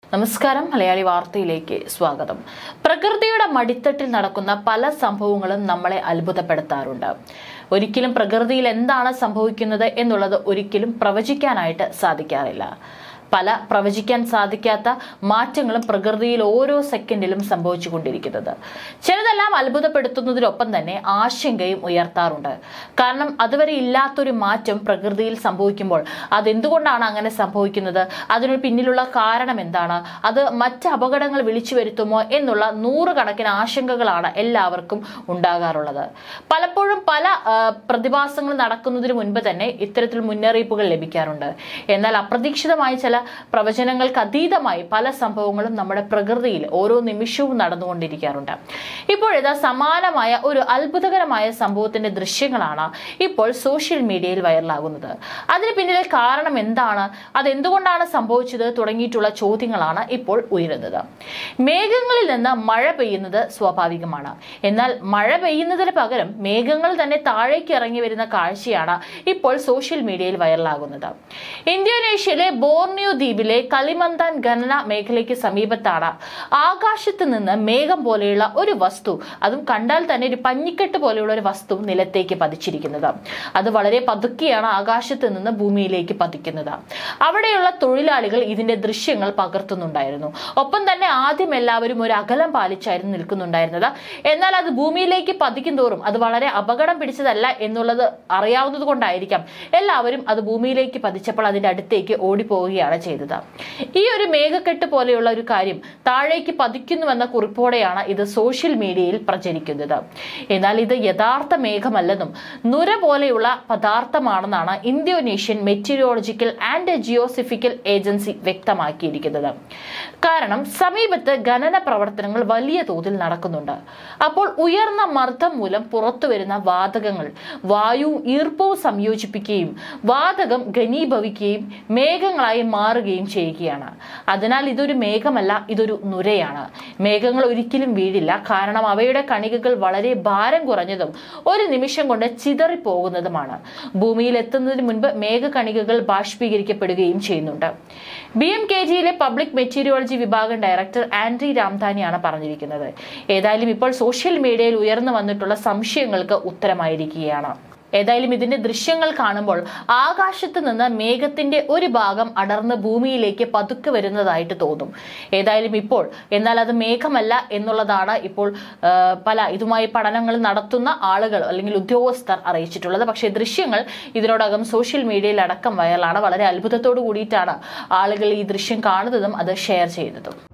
നമസ്കാരം മലയാളി വാർത്തയിലേക്ക് സ്വാഗതം പ്രകൃതിയുടെ മടിത്തട്ടിൽ നടക്കുന്ന പല സംഭവങ്ങളും നമ്മളെ അത്ഭുതപ്പെടുത്താറുണ്ട് ഒരിക്കലും പ്രകൃതിയിൽ എന്താണ് സംഭവിക്കുന്നത് എന്നുള്ളത് ഒരിക്കലും പ്രവചിക്കാനായിട്ട് സാധിക്കാറില്ല പല പ്രവചിക്കാൻ സാധിക്കാത്ത മാറ്റങ്ങളും പ്രകൃതിയിൽ ഓരോ സെക്കൻഡിലും സംഭവിച്ചുകൊണ്ടിരിക്കുന്നത് ചിലതെല്ലാം അത്ഭുതപ്പെടുത്തുന്നതിനൊപ്പം തന്നെ ആശങ്കയും ഉയർത്താറുണ്ട് കാരണം അതുവരെ ഇല്ലാത്തൊരു മാറ്റം പ്രകൃതിയിൽ സംഭവിക്കുമ്പോൾ അതെന്തുകൊണ്ടാണ് അങ്ങനെ സംഭവിക്കുന്നത് അതിനു പിന്നിലുള്ള കാരണം എന്താണ് അത് മറ്റ് അപകടങ്ങൾ വിളിച്ചു വരുത്തുമോ എന്നുള്ള നൂറുകണക്കിന് ആശങ്കകളാണ് എല്ലാവർക്കും ഉണ്ടാകാറുള്ളത് പലപ്പോഴും പല ആ, പ്രതിഭാസങ്ങൾ നടക്കുന്നതിന് മുൻപ് തന്നെ ഇത്തരത്തിൽ മുന്നറിയിപ്പുകൾ ലഭിക്കാറുണ്ട് എന്നാൽ അപ്രതീക്ഷിതമായ ചില പ്രവചനങ്ങൾക്ക് അതീതമായി പല സംഭവങ്ങളും നമ്മുടെ പ്രകൃതിയിൽ ഓരോ നിമിഷവും നടന്നുകൊണ്ടിരിക്കാറുണ്ട് ഇപ്പോഴിതാ സമാനമായ ഒരു അത്ഭുതകരമായ സംഭവത്തിന്റെ ദൃശ്യങ്ങളാണ് ഇപ്പോൾ സോഷ്യൽ മീഡിയയിൽ വൈറലാകുന്നത് അതിന് പിന്നിലെ കാരണം എന്താണ് അതെന്തുകൊണ്ടാണ് സംഭവിച്ചത് തുടങ്ങിയിട്ടുള്ള ചോദ്യങ്ങളാണ് ഇപ്പോൾ ഉയരുന്നത് മേഘങ്ങളിൽ നിന്ന് മഴ പെയ്യുന്നത് സ്വാഭാവികമാണ് എന്നാൽ മഴ പെയ്യുന്നതിന് പകരം മേഘങ്ങൾ തന്നെ താഴേക്ക് ഇറങ്ങി വരുന്ന കാഴ്ചയാണ് ഇപ്പോൾ സോഷ്യൽ മീഡിയയിൽ വൈറലാകുന്നത് ഇന്തോനേഷ്യയിലെ ബോർണിയോ ദ്വീപിലെ കളിമന്താൻ ഖനന മേഖലയ്ക്ക് സമീപത്താണ് ആകാശത്ത് നിന്ന് മേഘം പോലെയുള്ള ഒരു വസ്തു അതും കണ്ടാൽ തന്നെ ഒരു പഞ്ഞിക്കെട്ട് പോലെയുള്ള ഒരു വസ്തു നിലത്തേക്ക് പതിച്ചിരിക്കുന്നത് അത് വളരെ പതുക്കെയാണ് ആകാശത്ത് നിന്ന് ഭൂമിയിലേക്ക് പതിക്കുന്നത് അവിടെയുള്ള തൊഴിലാളികൾ ഇതിന്റെ ദൃശ്യങ്ങൾ പകർത്തുന്നുണ്ടായിരുന്നു ഒപ്പം തന്നെ ആദ്യം എല്ലാവരും ഒരു അകലം പാലിച്ചായിരുന്നു നിൽക്കുന്നുണ്ടായിരുന്നത് എന്നാൽ അത് ഭൂമിയിലേക്ക് പതിക്കും തോറും അത് വളരെ അപകടം പിടിച്ചതല്ല എന്നുള്ളത് അറിയാവുന്നത് കൊണ്ടായിരിക്കാം എല്ലാവരും അത് ഭൂമിയിലേക്ക് പതിച്ചപ്പോൾ അതിന്റെ അടുത്തേക്ക് ഓടിപ്പോവുകയാണ് ചെയ്തത് ഈ ഒരു മേഘക്കെട്ട് പോലെയുള്ള ഒരു കാര്യം താഴേക്ക് പതിക്കുന്നുവെന്ന കുറിപ്പോടെയാണ് ഇത് സോഷ്യൽ മീഡിയയിൽ പ്രചരിക്കുന്നത് എന്നാൽ ഇത് യഥാർത്ഥ മേഘമല്ലെന്നും നുര പോലെയുള്ള പദാർത്ഥമാണെന്നാണ് Indonesian meteorological and geophysical agency വ്യക്തമാക്കിയിരിക്കുന്നത് കാരണം സമീപത്ത് ഖനന പ്രവർത്തനങ്ങൾ വലിയ തോതിൽ നടക്കുന്നുണ്ട് അപ്പോൾ ഉയർന്ന മർദ്ദം മൂലം പുറത്തുവരുന്ന വാതകങ്ങൾ വായുവും ഈർപ്പവും സംയോജിപ്പിക്കുകയും വാതകം ഘനീഭവിക്കുകയും മേഘങ്ങളായി മാറുകയും ചെയ്യുകയാണ് അതിനാൽ ഇതൊരു മേഘമല്ല ഇതൊരു നുരയാണ് മേഘങ്ങൾ ഒരിക്കലും വീഴില്ല കാരണം അവയുടെ കണികകൾ വളരെ ഭാരം കുറഞ്ഞതും ഒരു നിമിഷം കൊണ്ട് ചിതറിപ്പോകുന്നതുമാണ് ഭൂമിയിൽ എത്തുന്നതിന് മുൻപ് മേഘകണികകൾ ബാഷ്പീകരിക്കപ്പെടുകയും ചെയ്യുന്നുണ്ട് ബി എം കെ ജിയിലെ പബ്ലിക് മെറ്റീരിയോളജി വിഭാഗം ഡയറക്ടർ ആൻഡ്രി രാംധാനിയാണ് പറഞ്ഞിരിക്കുന്നത് ഏതായാലും ഇപ്പോൾ സോഷ്യൽ മീഡിയയിൽ ഉയർന്നു വന്നിട്ടുള്ള സംശയങ്ങൾക്ക് ഉത്തരമായിരിക്കുകയാണ് ഏതായാലും ഇതിന്റെ ദൃശ്യങ്ങൾ കാണുമ്പോൾ ആകാശത്ത് നിന്ന് മേഘത്തിന്റെ ഒരു ഭാഗം അടർന്ന് ഭൂമിയിലേക്ക് പതുക്കെ വരുന്നതായിട്ട് തോന്നും ഏതായാലും ഇപ്പോൾ എന്നാൽ അത് മേഘമല്ല എന്നുള്ളതാണ് ഇപ്പോൾ ആ, പല ഇതുമായി പഠനങ്ങൾ നടത്തുന്ന ആളുകൾ അല്ലെങ്കിൽ ഉദ്യോഗസ്ഥർ അറിയിച്ചിട്ടുള്ളത് പക്ഷേ ദൃശ്യങ്ങൾ ഇതിനോടകം സോഷ്യൽ മീഡിയയിൽ അടക്കം വൈറലാണ് വളരെ അത്ഭുതത്തോടു കൂടിയിട്ടാണ് ആളുകൾ ഈ ദൃശ്യം കാണുന്നതും അത് ഷെയർ ചെയ്യുന്നതും